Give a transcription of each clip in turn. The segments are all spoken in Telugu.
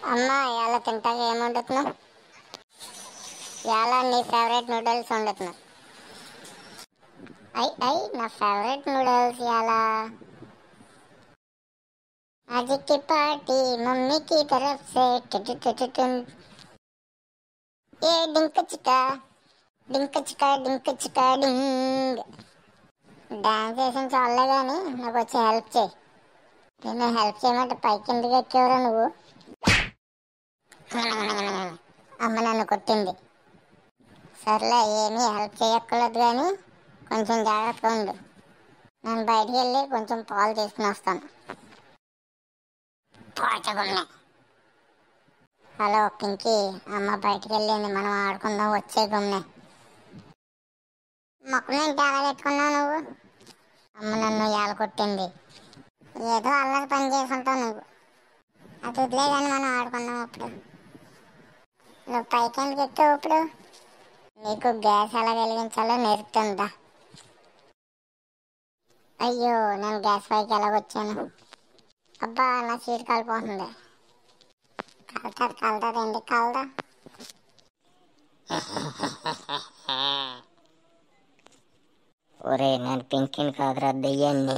అమ్మా ఇవాళ తింటాక ఏం వండుతున్నావు ఇవాళ నీ ఫేవరెట్ నూడిల్స్ వండుతున్నా ఐ ఐ నా ఫేవరెట్ నూడిల్స్ ఇవాళ आज की पार्टी मम्मी की तरफ से टुटु टुटु टुन। ये डिंक चिका डिंक चिका डिंक चिका डिंग డాన్స్ వేసిన చాలే కానీ నాకు వచ్చి హెల్ప్ చేయి నేను హెల్ప్ చేయమంటే పైకి ఎందుకు ఎక్కేవరా నువ్వు అమ్మ నన్ను కొట్టింది సర్లే ఏమీ హెల్ప్ చేయక్కర్లేదు కానీ కొంచెం జాగ్రత్తగా ఉండు నేను బయటికి వెళ్ళి కొంచెం పాలు తీసుకుని వస్తాను పోచగుమ్మె హలో పింకీ అమ్మ బయటికి వెళ్ళింది మనం ఆడుకుందాం వచ్చే గుమ్మె మొక్కలేంటి అలా పెట్టుకున్నావు నువ్వు అమ్మ నన్ను ఏల కొట్టింది ఏదో అల్లరి పని చేసుకుంటావు నువ్వు అది వదిలే కానీ మనం ఆడుకుందాం అప్పుడు నువ్వు పైకి ఎందుకు ఎక్కావు ఇప్పుడు నీకు గ్యాస్ ఎలా వెలిగించాలో నేర్పుతుందా అయ్యో నేను గ్యాస్ పైకి ఎలా వచ్చాను అబ్బా నా సీట్ కాలిపోతుంది కాలుతుంది కాలుతుంది ఎందుకు కాలదా ఒరే నేను పింకిని కాదురా దెయ్యాన్ని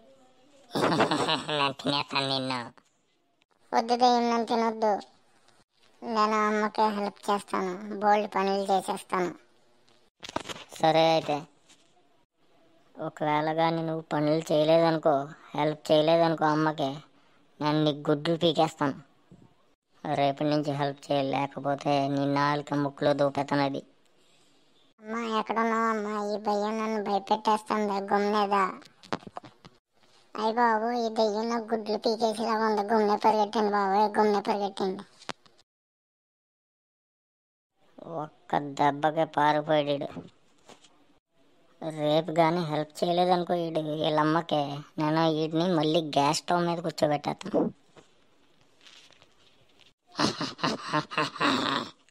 నేను తినేస్తాను నిన్ను వద్దు దెయ్యం నన్ను తినొద్దు నేను అమ్మకి హెల్ప్ చేస్తాను బోల్డ్ పనులు చేసేస్తాను సరే అయితే ఒకవేళ కానీ నువ్వు పనులు చేయలేదనుకో హెల్ప్ చేయలేదనుకో అమ్మకి నేను నీకు గుడ్లు పీకేస్తాను రేపటి నుంచి హెల్ప్ చేయలేకపోతే నీ నాలుక ముక్కులో దూపెత్తనది అమ్మ ఎక్కడున్నావు అమ్మ ఈ దెయ్యం నన్ను భయపెట్టేస్తుంది గుమ్నేదా అయ్య బాబు ఈ దెయ్యం నాకు గుడ్లు పీకేసేలా ఉంది గుమ్మె పరిగెట్టింది బాబు గుమ్మె పరిగెట్టింది ఒక్క దెబ్బకే పారిపోయాడు రేపు కానీ హెల్ప్ చేయలేదనుకో వీడు వీళ్ళమ్మకే నేను వీడిని మళ్ళీ గ్యాస్ స్టవ్ మీద కూర్చోబెట్టేస్తాను